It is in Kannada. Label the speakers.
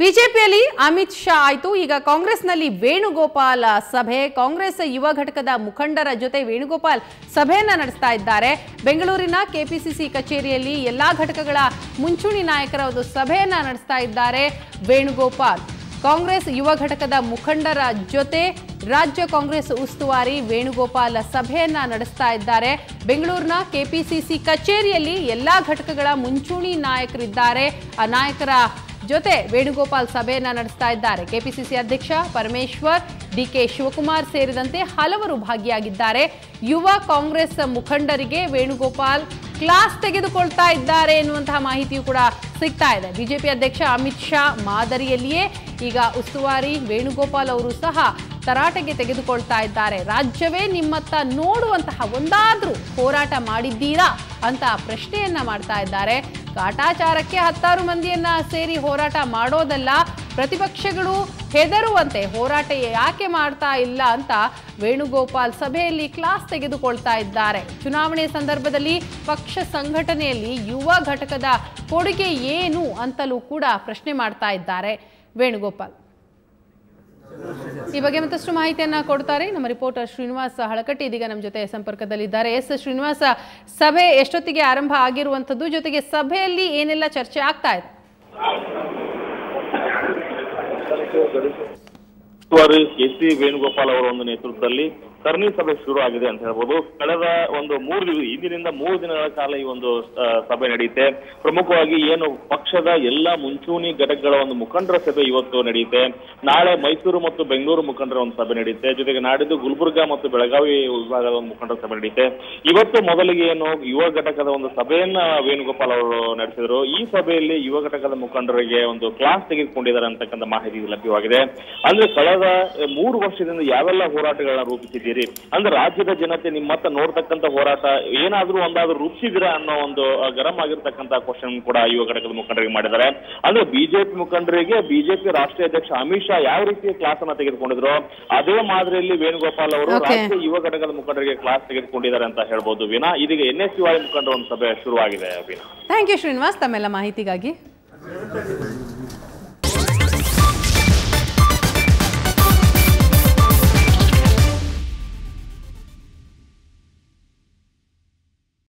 Speaker 1: ಬಿಜೆಪಿಯಲ್ಲಿ ಅಮಿತ್ ಶಾ ಆಯ್ತು ಈಗ ಕಾಂಗ್ರೆಸ್ನಲ್ಲಿ ವೇಣುಗೋಪಾಲ್ ಸಭೆ ಕಾಂಗ್ರೆಸ್ ಯುವ ಘಟಕದ ಮುಖಂಡರ ಜೊತೆ ವೇಣುಗೋಪಾಲ್ ಸಭೆಯನ್ನ ನಡೆಸ್ತಾ ಇದ್ದಾರೆ ಬೆಂಗಳೂರಿನ ಕೆಪಿಸಿಸಿ ಕಚೇರಿಯಲ್ಲಿ ಎಲ್ಲಾ ಘಟಕಗಳ ಮುಂಚೂಣಿ ನಾಯಕರ ಒಂದು ಸಭೆಯನ್ನ ನಡೆಸ್ತಾ ಇದ್ದಾರೆ ವೇಣುಗೋಪಾಲ್ ಕಾಂಗ್ರೆಸ್ ಯುವ ಘಟಕದ ಮುಖಂಡರ ಜೊತೆ ರಾಜ್ಯ ಕಾಂಗ್ರೆಸ್ ಉಸ್ತುವಾರಿ ವೇಣುಗೋಪಾಲ್ ಸಭೆಯನ್ನ ನಡೆಸ್ತಾ ಇದ್ದಾರೆ ಬೆಂಗಳೂರಿನ ಕೆಪಿಸಿಸಿ ಕಚೇರಿಯಲ್ಲಿ ಎಲ್ಲಾ ಘಟಕಗಳ ಮುಂಚೂಣಿ ನಾಯಕರಿದ್ದಾರೆ ಆ ನಾಯಕರ ಜೊತೆ ವೇಣುಗೋಪಾಲ್ ಸಭೆಯನ್ನ ನಡೆಸ್ತಾ ಇದ್ದಾರೆ ಕೆಪಿಸಿಸಿ ಅಧ್ಯಕ್ಷ ಪರಮೇಶ್ವರ್ ಡಿಕೆ ಶಿವಕುಮಾರ್ ಸೇರಿದಂತೆ ಹಲವರು ಭಾಗಿಯಾಗಿದ್ದಾರೆ ಯುವ ಕಾಂಗ್ರೆಸ್ ಮುಖಂಡರಿಗೆ ವೇಣುಗೋಪಾಲ್ ಕ್ಲಾಸ್ ತೆಗೆದುಕೊಳ್ತಾ ಇದ್ದಾರೆ ಎನ್ನುವಂತಹ ಮಾಹಿತಿಯು ಕೂಡ ಸಿಗ್ತಾ ಇದೆ ಬಿಜೆಪಿ ಅಧ್ಯಕ್ಷ ಅಮಿತ್ ಶಾ ಮಾದರಿಯಲ್ಲಿಯೇ ಈಗ ಉಸ್ತುವಾರಿ ವೇಣುಗೋಪಾಲ್ ಅವರು ಸಹ ತರಾಟೆಗೆ ತೆಗೆದುಕೊಳ್ತಾ ಇದ್ದಾರೆ ರಾಜ್ಯವೇ ನಿಮ್ಮತ್ತ ನೋಡುವಂತಹ ಒಂದಾದ್ರೂ ಹೋರಾಟ ಮಾಡಿದ್ದೀರಾ ಅಂತ ಪ್ರಶ್ನೆಯನ್ನ ಮಾಡ್ತಾ ಇದ್ದಾರೆ ಕಾಟಾಚಾರಕ್ಕೆ ಹತ್ತಾರು ಮಂದಿಯನ್ನ ಸೇರಿ ಹೋರಾಟ ಮಾಡೋದಲ್ಲ ಪ್ರತಿಪಕ್ಷಗಳು ಹೆದರುವಂತೆ ಹೋರಾಟ ಯಾಕೆ ಮಾಡ್ತಾ ಇಲ್ಲ ಅಂತ ವೇಣುಗೋಪಾಲ್ ಸಭೆಯಲ್ಲಿ ಕ್ಲಾಸ್ ತೆಗೆದುಕೊಳ್ತಾ ಇದ್ದಾರೆ ಚುನಾವಣೆ ಸಂದರ್ಭದಲ್ಲಿ ಪಕ್ಷ ಸಂಘಟನೆಯಲ್ಲಿ ಯುವ ಘಟಕದ ಕೊಡುಗೆ ಏನು ಅಂತಲೂ ಕೂಡ ಪ್ರಶ್ನೆ ಮಾಡ್ತಾ ಇದ್ದಾರೆ ವೇಣುಗೋಪಾಲ್ ಈ ಬಗ್ಗೆ ಮತ್ತಷ್ಟು ಮಾಹಿತಿಯನ್ನ ಕೊಡ್ತಾರೆ ನಮ್ಮ ರಿಪೋರ್ಟರ್ ಶ್ರೀನಿವಾಸ್ ಹಳಕಟ್ಟಿ ಇದೀಗ ನಮ್ಮ ಜೊತೆ ಸಂಪರ್ಕದಲ್ಲಿದ್ದಾರೆ ಎಸ್ ಶ್ರೀನಿವಾಸ ಸಭೆ ಎಷ್ಟೊತ್ತಿಗೆ ಆರಂಭ ಆಗಿರುವಂಥದ್ದು ಜೊತೆಗೆ ಸಭೆಯಲ್ಲಿ ಏನೆಲ್ಲ ಚರ್ಚೆ ಆಗ್ತಾ ಇದೆ
Speaker 2: ಉಸ್ತುವಾರಿ ಕೆ ಸಿ ವೇಣುಗೋಪಾಲ್ ಅವರ ಒಂದು ನೇತೃತ್ವದಲ್ಲಿ ಸರಣಿ ಸಭೆ ಶುರು ಆಗಿದೆ ಅಂತ ಹೇಳ್ಬೋದು ಕಳೆದ ಒಂದು ಮೂರು ದಿನ ಇಂದಿನಿಂದ ಮೂರು ದಿನಗಳ ಕಾಲ ಈ ಒಂದು ಆ, ಸಭೆ ನಡೆಯುತ್ತೆ ಪ್ರಮುಖವಾಗಿ ಏನು ಪಕ್ಷದ ಎಲ್ಲ ಮುಂಚೂಣಿ ಘಟಕಗಳ ಒಂದು ಮುಖಂಡರ ಸಭೆ ಇವತ್ತು ನಡೆಯುತ್ತೆ ನಾಳೆ ಮೈಸೂರು ಮತ್ತು ಬೆಂಗಳೂರು ಮುಖಂಡರ ಒಂದು ಸಭೆ ನಡೆಯುತ್ತೆ ಜೊತೆಗೆ ನಾಡಿದ್ದು ಗುಲ್ಬರ್ಗಾ ಮತ್ತು ಬೆಳಗಾವಿ ವಿಭಾಗದ ಒಂದು ಮುಖಂಡರ ಸಭೆ ನಡೆಯುತ್ತೆ ಇವತ್ತು ಮೊದಲಿಗೆ ಏನು ಯುವ ಘಟಕದ ಒಂದು ಸಭೆಯನ್ನ ವೇಣುಗೋಪಾಲ್ ಅವರು ನಡೆಸಿದ್ರು ಈ ಸಭೆಯಲ್ಲಿ ಯುವ ಘಟಕದ ಮುಖಂಡರಿಗೆ ಒಂದು ಕ್ಲಾಸ್ ತೆಗೆದುಕೊಂಡಿದ್ದಾರೆ ಅಂತಕ್ಕಂಥ ಮಾಹಿತಿ ಲಭ್ಯವಾಗಿದೆ ಅಂದ್ರೆ ಕಳೆದ ಮೂರು ವರ್ಷದಿಂದ ಯಾವೆಲ್ಲ ಹೋರಾಟಗಳನ್ನ ರೂಪಿಸಿದ್ದೀರಿ ಅಂದ್ರೆ ರಾಜ್ಯದ ಜನತೆ ನಿಮ್ಮತ್ತ ನೋಡ್ತಕ್ಕಂಥ ಹೋರಾಟ ಏನಾದ್ರೂ ಒಂದಾದ್ರೂ ರೂಪಿಸಿದಿರಾ ಅನ್ನೋ ಒಂದು ಆ, ಗರಂ ಆಗಿರ್ತಕ್ಕಂಥ ಕ್ವಶನ್ ಕೂಡ ಯುವ ಘಟಕದ ಮುಖಂಡರಿಗೆ ಮಾಡಿದ್ದಾರೆ ಅಂದ್ರೆ ಬಿಜೆಪಿ ಮುಖಂಡರಿಗೆ ಬಿಜೆಪಿ ರಾಷ್ಟ್ರೀಯ ಅಧ್ಯಕ್ಷ ಅಮಿತ್ ಶಾ ಯಾವ ರೀತಿಯ ಕ್ಲಾಸ್ ಅನ್ನ ತೆಗೆದುಕೊಂಡಿದ್ರು ಅದೇ ಮಾದರಿಯಲ್ಲಿ ವೇಣುಗೋಪಾಲ್ ಅವರು
Speaker 1: Okay.
Speaker 2: ರಾಜ್ಯ ಯುವ ಘಟಕದ ಮುಖಂಡರಿಗೆ ಕ್ಲಾಸ್ ತೆಗೆದುಕೊಂಡಿದ್ದಾರೆ ಅಂತ ಹೇಳ್ಬೋದು ವಿನಾ ಇದೀಗ ಎನ್ ಎಸ್ ಯು ಐ ಮುಖಂಡರ ಒಂದು ಸಭೆ ಶುರುವಾಗಿದೆ ವಿನಾ
Speaker 1: ಥ್ಯಾಂಕ್ ಯು ಶ್ರೀನಿವಾಸ್ ತಮ್ಮೆಲ್ಲ ಮಾಹಿತಿಗಾಗಿ